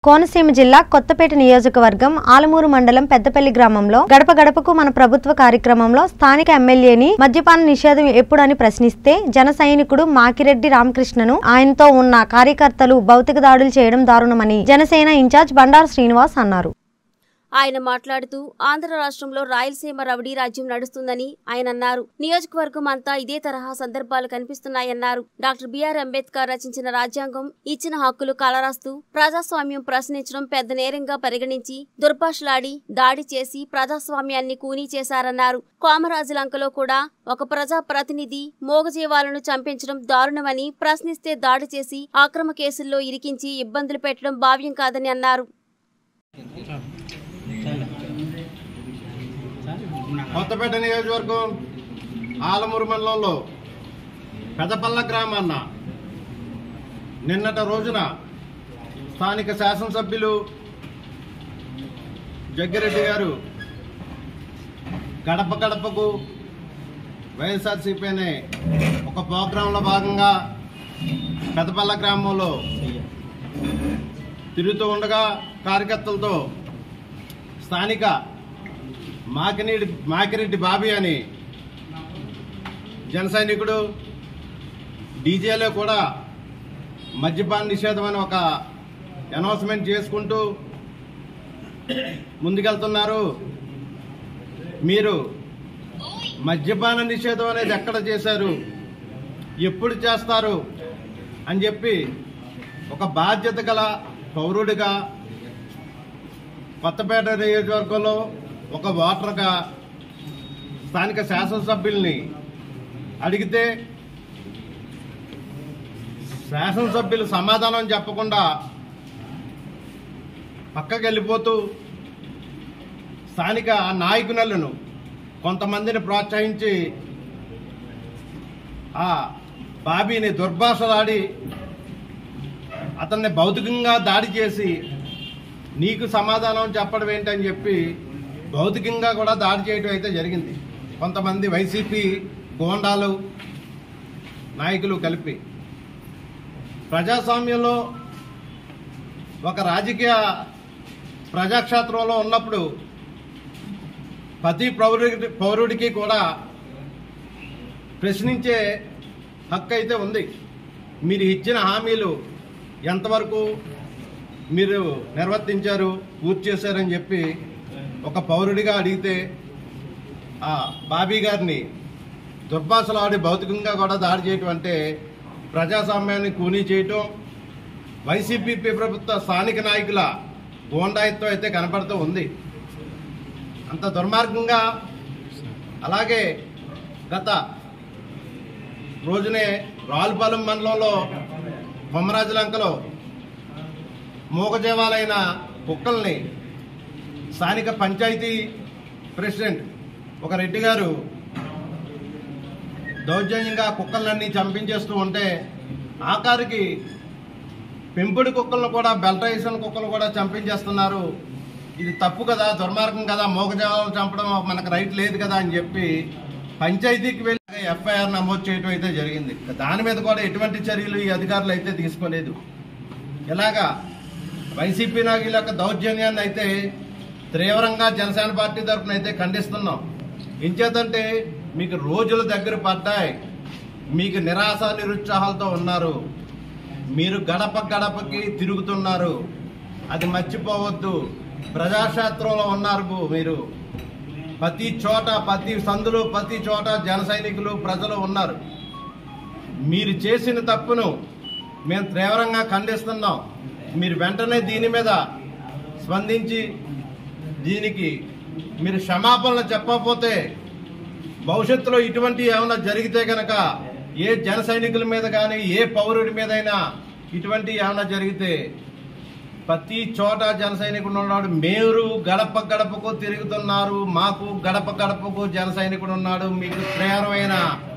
కోనసీమ జిల్లా కొత్తపేట నియోజకవర్గం ఆలమూరు మండలం పెద్దపల్లి గ్రామంలో గడప గడపకు మన ప్రభుత్వ కార్యక్రమంలో స్థానిక ఎమ్మెల్యేని మద్యపాన నిషేధం ఎప్పుడని ప్రశ్నిస్తే జన సైనికుడు మాకిరెడ్డి రామకృష్ణను ఆయనతో ఉన్న కార్యకర్తలు భౌతిక దాడులు చేయడం దారుణమని జనసేన ఇన్ఛార్జ్ బండారు శ్రీనివాస్ అన్నారు ఆయన మాట్లాడుతూ ఆంధ్ర రాష్ట్రంలో రాయలసీమ రౌడీ రాజ్యం నడుస్తుందని ఆయన అన్నారు నియోజకవర్గం అంతా ఇదే తరహా సందర్భాలు కనిపిస్తున్నాయన్నారు డాక్టర్ బిఆర్ అంబేద్కర్ రచించిన రాజ్యాంగం ఇచ్చిన హక్కులు కలరాస్తూ ప్రజాస్వామ్యం ప్రశ్నించడం పెద్ద నేరంగా పరిగణించి దుర్భాషలాడి దాడి చేసి ప్రజాస్వామ్యాన్ని కూనీ చేశారన్నారు కోమరాజులంకలో కూడా ఒక ప్రజా ప్రతినిధి మోగజీవాలను చంపించడం దారుణమని ప్రశ్నిస్తే దాడి చేసి ఆక్రమ కేసుల్లో ఇరికించి ఇబ్బందులు పెట్టడం భావ్యం కాదని అన్నారు కొత్తపేట నియోజకవర్గం ఆలమూరు మండలంలో పెదపల్ల గ్రామాన్న నిన్నటి రోజున స్థానిక శాసనసభ్యులు జగ్గిరెడ్డి గారు గడప గడపకు వైఎస్ఆర్సీపీ అనే ఒక ప్రోగ్రాంలో భాగంగా పెదపల్ల గ్రామంలో తిరుగుతూ ఉండగా కార్యకర్తలతో స్థానిక మాకినీడి మాకిరెడ్డి బాబీ అని జన సైనికుడు డీజేలో కూడా మద్యపాన నిషేధం అని ఒక అనౌన్స్మెంట్ చేసుకుంటూ ముందుకెళ్తున్నారు మీరు మద్యపాన నిషేధం అనేది ఎక్కడ చేశారు ఎప్పుడు చేస్తారు అని చెప్పి ఒక బాధ్యత గల పౌరుడిగా కొత్తపేట నియోజకవర్గంలో ఒక ఓటర్గా స్థానిక శాసనసభ్యుల్ని అడిగితే శాసనసభ్యులు సమాధానం చెప్పకుండా పక్కకి వెళ్ళిపోతూ స్థానిక నాయకులను కొంతమందిని ప్రోత్సహించి ఆ బాబీని దుర్భాషలాడి అతన్ని భౌతికంగా దాడి చేసి నీకు సమాధానం చెప్పడం ఏంటని చెప్పి భౌతికంగా కూడా దాడి చేయడం అయితే జరిగింది కొంతమంది వైసీపీ గోండాలు నాయకులు కలిపి ప్రజాస్వామ్యంలో ఒక రాజకీయ ప్రజాక్షేత్రంలో ఉన్నప్పుడు ప్రతి పౌరుడి పౌరుడికి కూడా ప్రశ్నించే హక్కు అయితే ఉంది మీరు ఇచ్చిన హామీలు ఎంతవరకు మీరు నిర్వర్తించారు పూర్తి చేశారని చెప్పి ఒక పౌరుడిగా అడిగితే ఆ బాబీ గారిని దుర్భాషలు ఆడి భౌతికంగా కూడా దాడి చేయటం అంటే ప్రజాస్వామ్యాన్ని కూనీ చేయటం వైసీపీ ప్రభుత్వ స్థానిక నాయకుల గోండాయిత్వం అయితే కనపడుతూ ఉంది అంత దుర్మార్గంగా అలాగే గత రోజునే రావులపాలెం మండలంలో కొమరాజులంకలో మూగజీవాలైన కుక్కల్ని స్థానిక పంచాయతీ ప్రెసిడెంట్ ఒక రెడ్డి గారు దౌర్జన్యంగా కుక్కలన్నీ చంపించేస్తూ ఉంటే ఆఖరికి పెంపుడు కుక్కలను కూడా బెల్టైసన్ కుక్కలు కూడా చంపించేస్తున్నారు ఇది తప్పు కదా దుర్మార్గం కదా మూగజీవాలను చంపడం మనకు రైట్ లేదు కదా అని చెప్పి పంచాయతీకి వెళ్ళి ఎఫ్ఐఆర్ నమోదు చేయడం అయితే జరిగింది దాని మీద కూడా ఎటువంటి చర్యలు ఈ అధికారులు అయితే తీసుకోలేదు ఇలాగా వైసీపీ నాయకుల యొక్క దౌర్జన్యాన్ని అయితే తీవ్రంగా జనసేన పార్టీ తరఫున అయితే ఖండిస్తున్నాం ఇంచేతంటే మీకు రోజులు దగ్గర పడ్డాయి మీకు నిరాశ నిరుత్సాహాలతో ఉన్నారు మీరు గడప గడపకి తిరుగుతున్నారు అది మర్చిపోవద్దు ప్రజాక్షేత్రంలో ఉన్నారు మీరు ప్రతి చోట ప్రతి సందులో ప్రతి చోట జన సైనికులు ప్రజలు ఉన్నారు మీరు చేసిన తప్పును మేము తీవ్రంగా ఖండిస్తున్నాం మీరు వెంటనే దీని మీద స్పందించి దీనికి మీరు క్షమాపణలు చెప్పకపోతే భవిష్యత్తులో ఇటువంటి ఏమైనా జరిగితే గనక ఏ జన సైనికుల మీద కానీ ఏ పౌరుడి మీదైనా ఇటువంటి ఏమైనా జరిగితే ప్రతి చోట జన సైనికుడు ఉన్నాడు మీరు గడప గడపకు తిరుగుతున్నారు మాకు గడప గడపకు జన సైనికుడు ఉన్నాడు మీకు తీవ్రమైన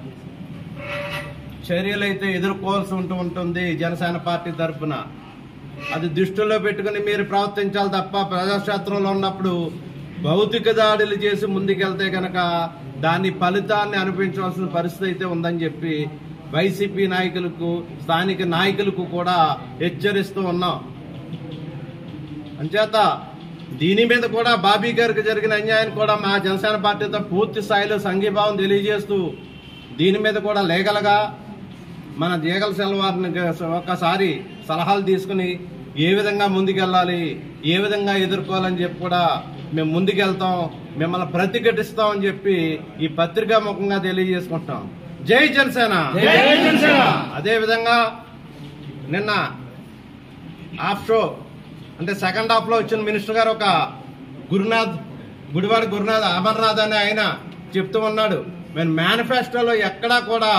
చర్యలైతే ఎదుర్కోవాల్సి ఉంటూ ఉంటుంది జనసేన పార్టీ తరఫున అది దృష్టిలో పెట్టుకుని మీరు ప్రవర్తించాలి తప్ప ప్రజాక్షేత్రంలో ఉన్నప్పుడు భౌతిక దాడులు చేసి ముందుకెళ్తే కనుక దాని ఫలితాన్ని అనిపించవలసిన పరిస్థితి అయితే ఉందని చెప్పి వైసీపీ నాయకులకు స్థానిక నాయకులకు కూడా హెచ్చరిస్తూ ఉన్నాం అంచేత దీని మీద కూడా బాబీ గారికి జరిగిన అన్యాయం కూడా మా జనసేన పార్టీతో పూర్తి స్థాయిలో సంఘీభావం తెలియజేస్తూ దీని మీద కూడా లీగల్గా మన జీగల సెలవారిని ఒకసారి సలహాలు తీసుకుని ఏ విధంగా ముందుకెళ్ళాలి ఏ విధంగా ఎదుర్కోవాలని చెప్పి కూడా మేము ముందుకెళ్తాం మిమ్మల్ని ప్రతిఘటిస్తామని చెప్పి ఈ పత్రికా ముఖంగా తెలియజేసుకుంటాం జై జనసేన అదే విధంగా నిన్న హాఫ్ షో అంటే సెకండ్ హాఫ్ లో వచ్చిన మినిస్టర్ గారు ఒక గురునాథ్ గుడివాడ గురునాథ్ అమర్నాథ్ అనే ఆయన చెప్తూ ఉన్నాడు మేము మేనిఫెస్టోలో ఎక్కడా కూడా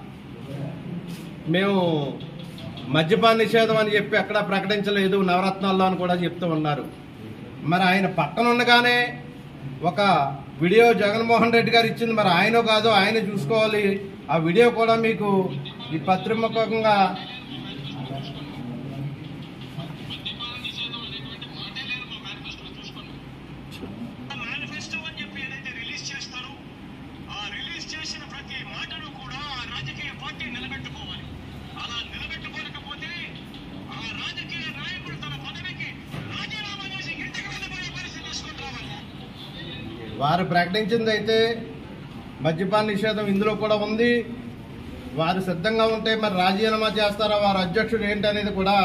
మేము మద్యపాన నిషేధం అని చెప్పి ఎక్కడా ప్రకటించలేదు నవరత్నాల్లో అని కూడా చెప్తూ ఉన్నారు మరి ఆయన పక్కన ఉండగానే ఒక వీడియో జగన్మోహన్ రెడ్డి గారు ఇచ్చింది మరి ఆయన కాదు ఆయన చూసుకోవాలి ఆ వీడియో కూడా మీకు ఈ పత్రిముఖంగా మేనిఫెస్టో అని చెప్పి ఏదైతే రిలీజ్ చేస్తారో ఆ రిలీజ్ చేసిన ప్రతి మాటను కూడా ఆ రాజకీయ పార్టీ నిలబెట్టుకోవాలి అలా నిలబెట్టుకోలేకపోతే ఆ రాజకీయ నాయకుడు తన పదవికి రాజీనామా చేసి ఇంటికి వెళ్ళిపోయే పరిస్థితి తీసుకొని రావాలి వారు ప్రకటించింది అయితే మద్యపాన నిషేధం ఇందులో కూడా ఉంది వారు సిద్ధంగా ఉంటే మరి రాజీనామా చేస్తారా వారి అధ్యక్షుడు ఏంటి అనేది కూడా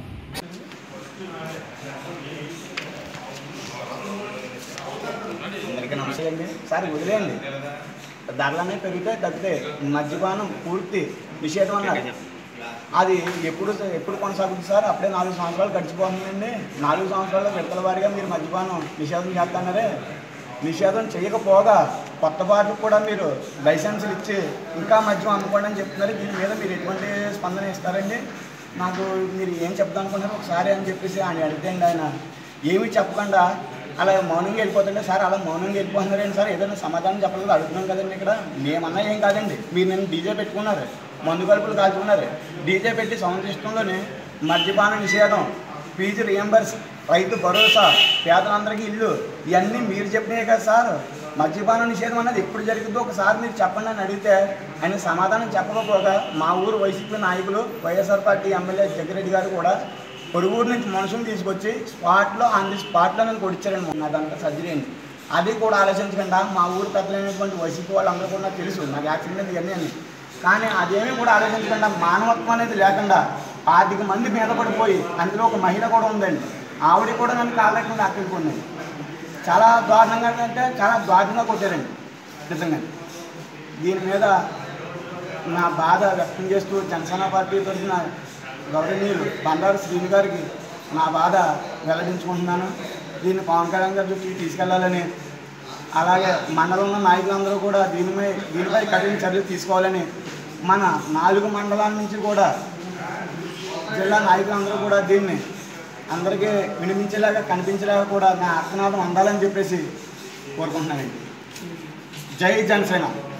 అందరికీ నమస్తే అండి సార్ వదిలేయండి ధరలనే పెరుగుతాయి తగ్గుతాయి మద్యపానం పూర్తి నిషేధం అన్నారు అది ఎప్పుడు ఎప్పుడు కొనసాగుతుంది సార్ అప్పుడే నాలుగు సంవత్సరాలు గడిచిపోతుందండి నాలుగు సంవత్సరాల్లో విడతల వారిగా మీరు మద్యపానం నిషేధం చేస్తున్నారే నిషేధం చేయకపోగా కొత్త బాటలకు కూడా మీరు లైసెన్సులు ఇచ్చి ఇంకా మద్యం అమ్ముకోండి అని చెప్తున్నారు దీని మీద మీరు ఎటువంటి స్పందన ఇస్తారండి నాకు మీరు ఏం చెప్దాం అనుకుంటారు ఒకసారి అని చెప్పేసి ఆయన అడిగితే అండి ఆయన ఏమీ చెప్పకుండా అలా మౌనంగా వెళ్ళిపోతుంటే సార్ అలా మౌనంగా వెళ్ళిపోతున్నారండి సార్ ఏదైనా సమాధానం చెప్పలేదు అడుగుతున్నాం కదండి ఇక్కడ మేమన్నా ఏం కాదండి మీరు నేను డీజే పెట్టుకున్నారు మందు కలుపులు కాల్చుకున్నారు డీజే పెట్టి సౌండ్ సిస్టంలోనే మద్యపాన నిషేధం ఫీజు రియంబర్స్ రైతు భరోసా పేదలందరికీ ఇల్లు ఇవన్నీ మీరు చెప్పినాయి కదా సార్ మద్యపాన నిషేధం అన్నది ఎప్పుడు జరుగుతుందో ఒకసారి మీరు చెప్పండి అని అడిగితే ఆయన సమాధానం చెప్పకపోగా మా ఊరు వైసీపీ నాయకులు వైఎస్ఆర్ పార్టీ ఎమ్మెల్యే జగ్గిరెడ్డి గారు కూడా పొరుగురు నుంచి మనుషులు తీసుకొచ్చి స్పాట్లో ఆన్ ది స్పాట్లో నన్ను కొడిచ్చారండి మొన్న అదంతా సర్జరీ అండి అది కూడా ఆలోచించకుండా మా ఊరు పెద్దలైనటువంటి వైసీపీ వాళ్ళందరూ కూడా నాకు తెలుసు నాకు యాక్సిడెంట్ ఇవన్నీ అని కానీ అదేమీ కూడా ఆలోచించకుండా మానవత్వం అనేది లేకుండా పాతిక మంది మీద పడిపోయి అందులో ఒక మహిళ కూడా ఉందండి ఆవిడ కూడా నన్ను కాలేకుండా అక్కడిపోయింది చాలా దారుణంగా అంటే చాలా దారుణంగా కొట్టారండి నిజంగా దీని మీద నా బాధ వ్యక్తం చేస్తూ జనసేన పార్టీ తరఫున గౌరవనీయులు బండారు శ్రీని గారికి నా బాధ వెల్లడించుకుంటున్నాను దీన్ని పవన్ కళ్యాణ్ గారి దృష్టికి తీసుకెళ్లాలని అలాగే మండలంలో నాయకులందరూ కూడా దీనిపై దీనిపై కఠిన చర్యలు తీసుకోవాలని మన నాలుగు మండలాల నుంచి కూడా జిల్లా నాయకులందరూ కూడా దీన్ని అందరికీ వినిపించేలాగా కనిపించేలాగా కూడా నా అర్థనాదం అందాలని చెప్పేసి కోరుకుంటున్నానండి జై జనసేన